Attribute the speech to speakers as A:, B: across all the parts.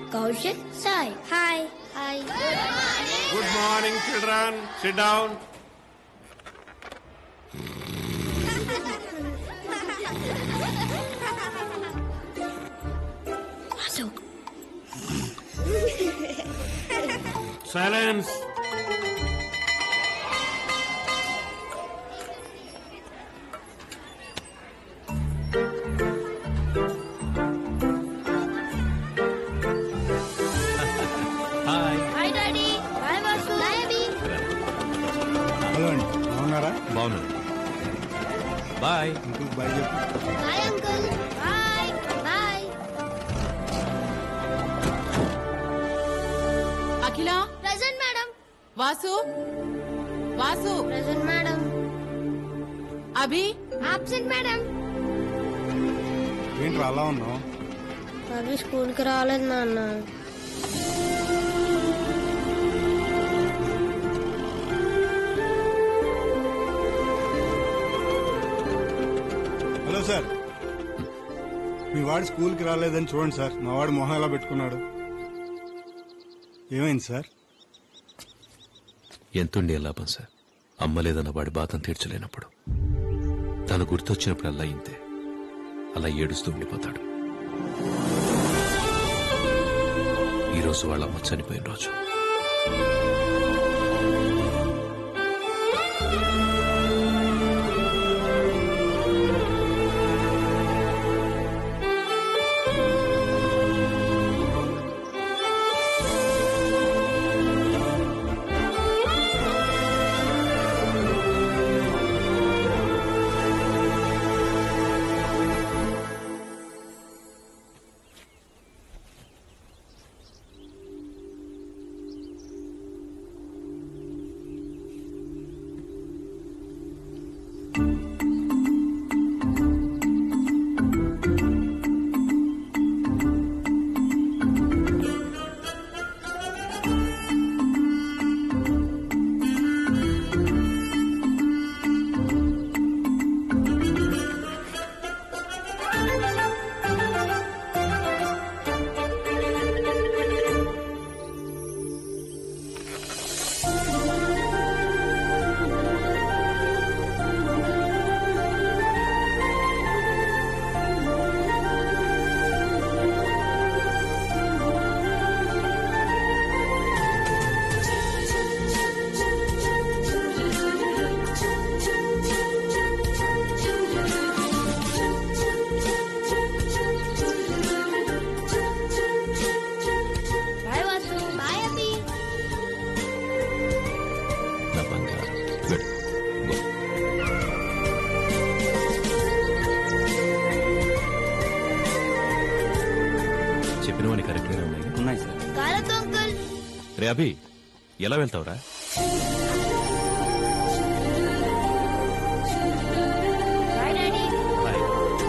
A: Kaushik Sai hi hi
B: good morning children sit down
A: Vasu
B: silence
C: hi
A: hi daddy hi Vasu hi Abhi
D: hello అండి బాగున్నారా
C: బాగున్నాను bye
D: uncle bye చెప్పు
A: hi uncle bye bye
E: Akhila
A: present madam
E: Vasu Vasu
A: present madam
E: Abhi
A: absent madam
D: ఏంట్రా అలా ఉన్నావు
A: అభి school కి రాలేదు నాన్న
D: హలో సార్ మీ వాడు స్కూల్కి రాలేదని చూడండి సార్ మా వాడు మొహం ఎలా పెట్టుకున్నాడు ఏమైంది సార్
C: ఎంతుండే లాభం సార్ అమ్మ లేదన్న వాడి బాధను తీర్చలేనప్పుడు తను గుర్తొచ్చినప్పుడు అలా ఇంతే అలా ఏడుస్తూ ఉండిపోతాడు ఈరోజు వాళ్ళ అమ్మ చనిపోయిన రోజు
A: బాయ్ వాసు బాయ్ అభి
C: నా బంగారం వెళ్ళు. గో. చెప్పినవని కరెక్ట్గానే ఉన్నాయి
D: ఉన్నాయి సార్
A: కాలతో అంకుల్
C: రే అభి ఎలా వెళ్తావురా
A: బాయ్ డాడీ
C: బాయ్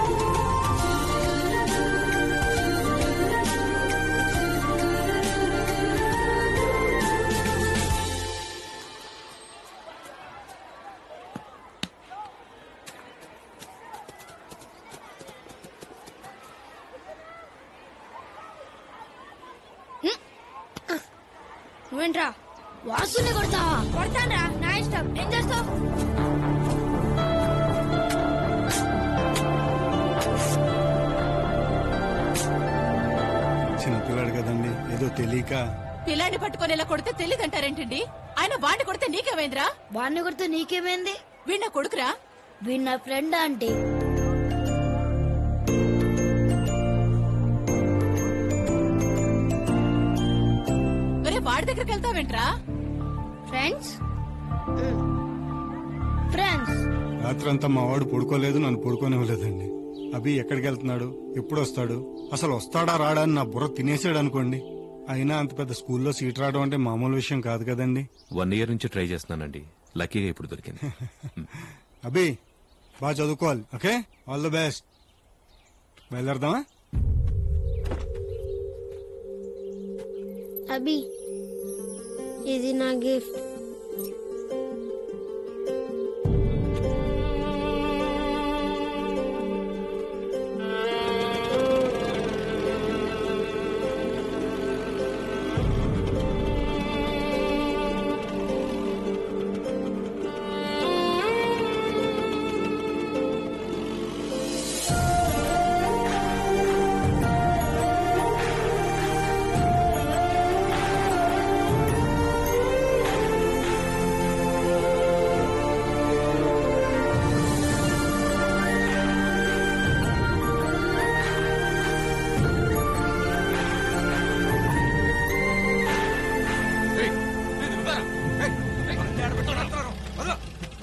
A: నువ్వేంట్రా వాసుని కొడతావా కొడతానరా నా ఇష్టం ఏం చేస్తావు
D: చిన్నపిల్లాడు కదండి ఏదో తెలియక
E: పిల్లాన్ని పట్టుకొని ఇలా కొడితే తెలియదంటారేంటండి ఆయన వాడిని కొడితే నీకేమైందిరా
A: వాడిని కొడితే నీకేమైంది
E: వీణ కొడుకురా
A: వీడు నా ఫ్రెండ్ ఆంటీ
E: ఒరే వాడి దగ్గరికి వెళ్తావేంట్రా
A: ఫ్రెండ్స్ ఫ్రెండ్స్
D: రాత్రంతా మా వాడు పడుకోలేదు నన్ను పడుకోనివ్వలేదండి అభి ఎక్కడికి వెళ్తున్నాడు ఎప్పుడు వస్తాడు అసలు వస్తాడా రాడా అని నా బుర్ర తినేసాడు అనుకోండి అయినా అంత పెద్ద స్కూల్లో సీట్ రావడం అంటే మామూలు విషయం కాదు కదండి
C: వన్ ఇయర్ నుంచి ట్రై చేస్తున్నానండి లక్కీగా ఇప్పుడు దొరికింది
D: అభి బాగా చదువుకోవాలి ఓకే ఆల్ ద బెస్ట్ బయలుదేరదామా
A: అభి ఇది నా గిఫ్ట్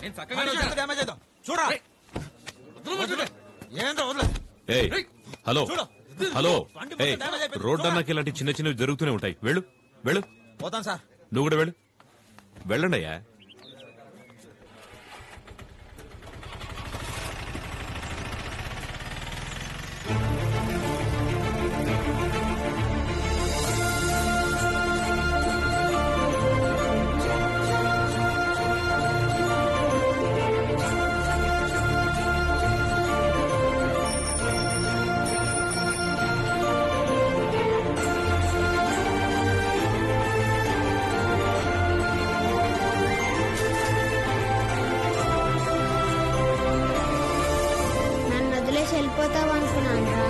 C: ఏయ్ హలో హలో ఏయ్ రోడ్ అన్నాకి ఇలాంటి చిన్న చిన్నవి జరుగుతూనే ఉంటాయి వెళ్ళు వెళ్ళు
F: పోతాను సార్
C: నువ్వు కూడా వెళ్ళు వెళ్ళండి అయ్యా
A: నన్ను వదిలేసి వెళ్ళిపోతావు అనుకున్నాను రా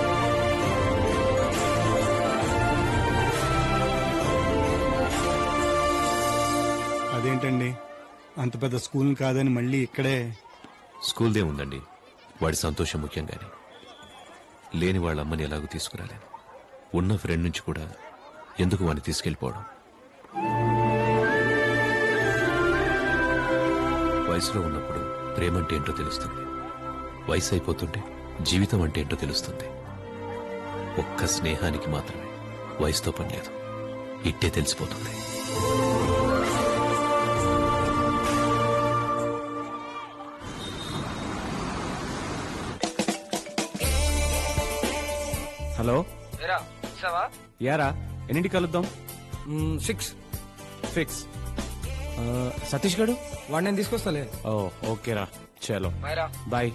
D: అదేంటండి అంత పెద్ద స్కూల్ కాదని మళ్ళీ ఇక్కడే
C: స్కూల్దే ఉందండి వాడి సంతోషం ముఖ్యం గాని లేని వాళ్ళ అమ్మని ఎలాగో తీసుకురాలేను ఉన్న ఫ్రెండ్ నుంచి కూడా ఎందుకు వాడిని తీసుకెళ్ళిపోవడం వయసులో ఉన్నప్పుడు ప్రేమ అంటే ఏంటో తెలుస్తుంది వయసు అయిపోతుంటే జీవితం అంటే ఏంటో తెలుస్తుంది ఒక్క స్నేహానికి మాత్రమే వయసుతో పని లేదు ఇట్టే తెలిసిపోతుంది
G: హలో
F: ఏరా ఇస్తావా
G: యారా ఎన్నింటికి కలుద్దాం
F: సిక్స్
G: ఫిక్స్ ఆ, సతీష్ గడు
F: వాడు నేను తీసుకొస్తాలే
G: ఓ ఓకేరా చలో
F: మైరా
G: బాయ్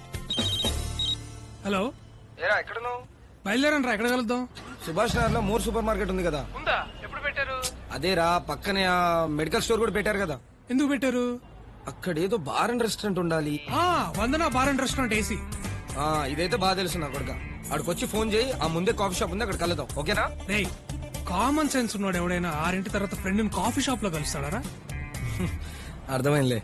H: హలో
F: ఏరా ఎక్కడ నువ్వు
H: బయలుదేరండి రా ఎక్కడ కలుద్దాం
F: సుభాష్ నగర్ లో మోర్ సూపర్ మార్కెట్ ఉంది కదా ఉందా ఎప్పుడు పెట్టారు అదేరా పక్కనే ఆ మెడికల్ స్టోర్ కూడా పెట్టారు కదా
H: ఎందుకు పెట్టారు
F: అక్కడ ఏదో బార్ అండ్ రెస్టారెంట్ ఉండాలి
H: ఆ Vandana bar and restaurant AC
F: ఆ ఇదైతే బాగా తెలుసు నా కొడుక అక్కడికి ఫోన్ చేయి ఆ ముందే కాఫీ షాప్ ఉంది అక్కడ కలుద్దాం ఓకేనా
H: రేయ్ కామన్ సెన్స్ ఉన్నాడు ఎవడైనా ఆరింటి తర్వాత ఫ్రెండ్ కాఫీ షాప్ లో కలుస్తాడారా
F: అర్థమైందిలే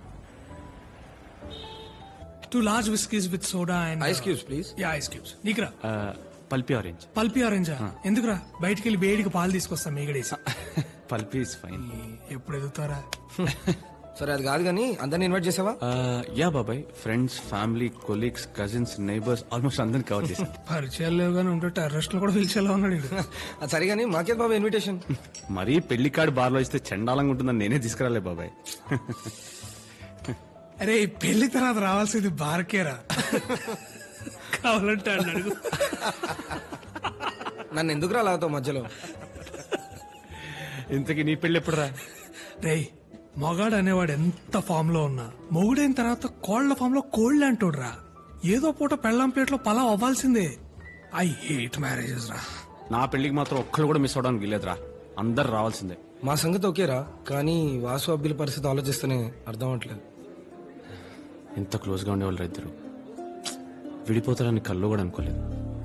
H: two large whiskies with soda and
F: ice cubes please
H: ya ice cubes నీకురా
G: ఆ, పల్పి ఆరెంజ్
H: పల్పి ఆరెంజా ఎందుకురా బయటికి వెళ్ళి వేడికి పాలు తీసుకొస్తా మీగడేసి
G: పల్పి ఇస్ ఫైన్
H: ఎప్పుడు ఎదుగుతారా
F: సరే అది కాదు కానీ అందరిని ఇన్వైట్ చేసావా
G: యా బాబాయ్ friends family colleagues cousins neighbours almost అందరిని కవర్ చేశాను
H: పరిచయాలు లేవుగానే ఉంటే టెర్రస్ట్ లో కూడా పిలిచేలా ఉన్నాడు ఈడు.
F: అది సరే కానీ మాకేది బాబా ఇన్విటేషన్
G: మరీ పెళ్లి కార్డు బార్లో ఇస్తే చండాలంగా ఉంటుందని నేనే తీసుకురాలే బాబాయ్
H: అరే ఈ పెళ్లి తర్వాత రావాల్సింది బార్కేరా కావాలంటే అన్నాడు అడుగు
F: నన్ను ఎందుకు రాలాగుతావు మధ్యలో
G: ఇంతకీ నీ పెళ్లి ఎప్పుడు రా
H: రేయ్ మగాడు అనేవాడు ఎంత ఫామ్ లో ఉన్నా మొగుడైన తర్వాత కోళ్ల ఫామ్ లో కోళ్ళు అంటాడు రా ఏదో పూట పెళ్ళాం ప్లేట్లో పలావ్ అవ్వాల్సిందే ఐ హేట్ మ్యారేజెస్ రా
G: నా పెళ్లికి మాత్రం ఒక్కళ్ళు కూడా మిస్ అవడానికి వీలేదురా అందరు రావాల్సిందే
F: మా సంగతి ఓకేరా కానీ వాసు అబ్బిల పరిస్థితి ఆలోచిస్తేనే అర్థం అవట్లేదు
G: ఎంత క్లోజ్ గా ఉండేవాళ్ళు ఇద్దరు విడిపోతారని కళ్ళు కూడా అనుకోలేదు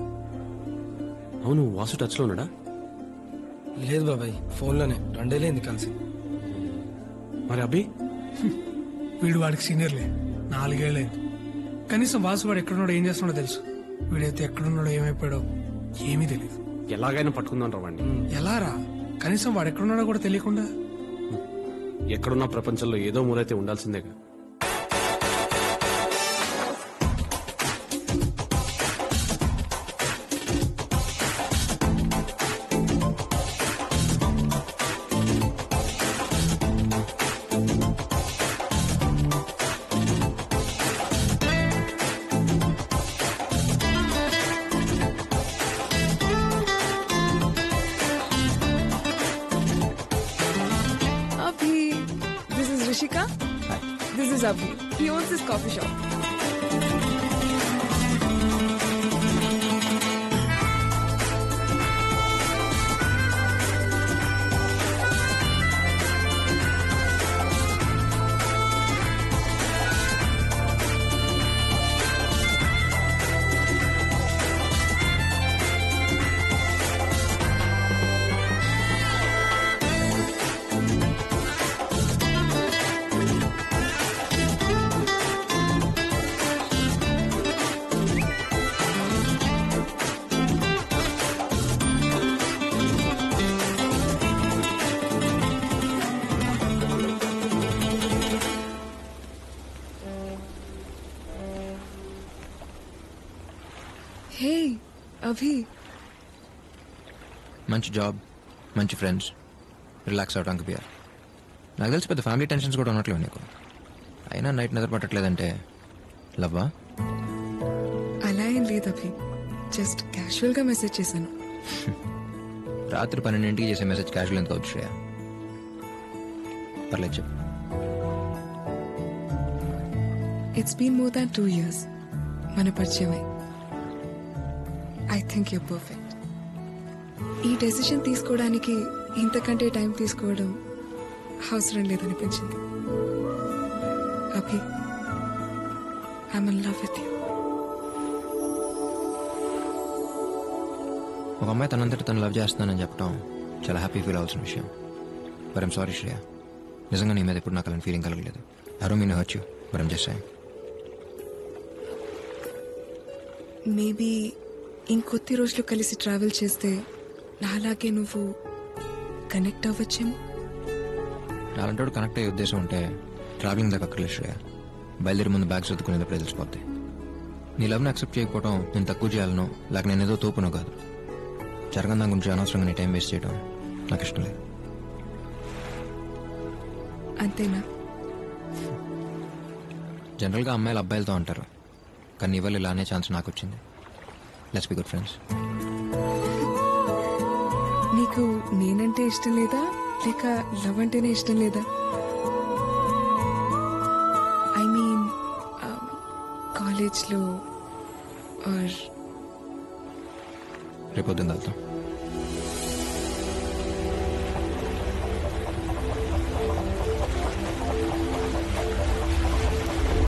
G: అవును వాసు టచ్ లో ఉన్నాడా
F: లేదు బాబాయ్ ఫోన్లోనే రెండేలేంది కలిసి
G: మరి అభి
H: వీడు వాడికి సీనియర్లే నాలుగేళ్లే కనీసం వాసు వాడు ఎక్కడున్నాడో ఏం చేస్తున్నాడో తెలుసు వీడైతే ఎక్కడున్నాడో ఏమైపోయాడో ఏమీ తెలియదు
G: ఎలాగైనా పట్టుకుందాం రావండి
H: ఎలా రా కనీసం వాడు ఎక్కడున్నాడో కూడా తెలియకుండా
G: ఎక్కడున్న ప్రపంచంలో ఏదో మూలైతే ఉండాల్సిందేగా
I: Abhi, this is Rishika. This is Abhi. He owns this coffee shop. హే అభి
G: మంచి జాబ్ మంచి ఫ్రెండ్స్ రిలాక్స్ అవడానికి బియర్ నాకు తెలిసి పెద్ద ఫ్యామిలీ టెన్షన్స్ కూడా ఉన్నట్లేవు నీకు అయినా నైట్ నిద్ర పట్టట్లేదంటే లవ్వా
I: అలా ఏం లేదు అభి జస్ట్ క్యాషువల్ గా మెసేజ్ చేశాను
G: రాత్రి పన్నెండింటికి చేసే మెసేజ్ క్యాజువల్ ఎందుకు అవుతుంది శ్రేయ పర్లేదు చెప్పు
I: it's been more than two years మన పరిచయమై ఐ థింక్ యూ పర్ఫెక్ట్ ఈ డెసిషన్ తీసుకోవడానికి ఇంతకంటే టైం తీసుకోవడం అవసరం లేదనిపించింది Abhi I'm in love with you
G: ఒక అమ్మాయి తనంతటి తను లవ్ చేస్తున్నానని చెప్పడం చాలా హ్యాపీ ఫీల్ అవ్వాల్సిన విషయం బట్ ఐమ్ సారీ శ్రేయ నిజంగా నీ మీద ఇప్పుడు నాకు అలాంటి ఫీలింగ్ కలగలేదు అరో mean hurt you but I'm just saying
I: maybe ఇంకొద్ది రోజులు కలిసి ట్రావెల్ చేస్తే నాలాగే నువ్వు కనెక్ట్ అవ్వచ్చేమో
G: అలాంటి కనెక్ట్ అయ్యే ఉద్దేశం ఉంటే ట్రావెలింగ్ దాకా అక్కర్లేదు శ్రేయ బయలుదేరి ముందు బ్యాగ్ సర్దుకునేటప్పుడు తెలిసిపోద్ది నీ లవ్ని యాక్సెప్ట్ చేయకపోవడం నేను తక్కువ చేయాలనో లేక నేను ఏదో తోపునో కాదు జరగని దాని గురించి అనవసరంగా నీ టైం వేస్ట్ చేయడం నాకు ఇష్టం లేదు
I: అంతేనా
G: జనరల్గా అమ్మాయిలు అబ్బాయిలతో అంటారు కానీ ఇవాళ ఇలానే ఛాన్స్ నాకు వచ్చింది లెట్స్ బి గుడ్ ఫ్రెండ్స్
I: నీకు నేనంటే ఇష్టం లేదా లేక లవ్ అంటేనే ఇష్టం లేదా ఐ మీన్ కాలేజ్లో ఆర్
G: రేపొద్దున వెళ్తాం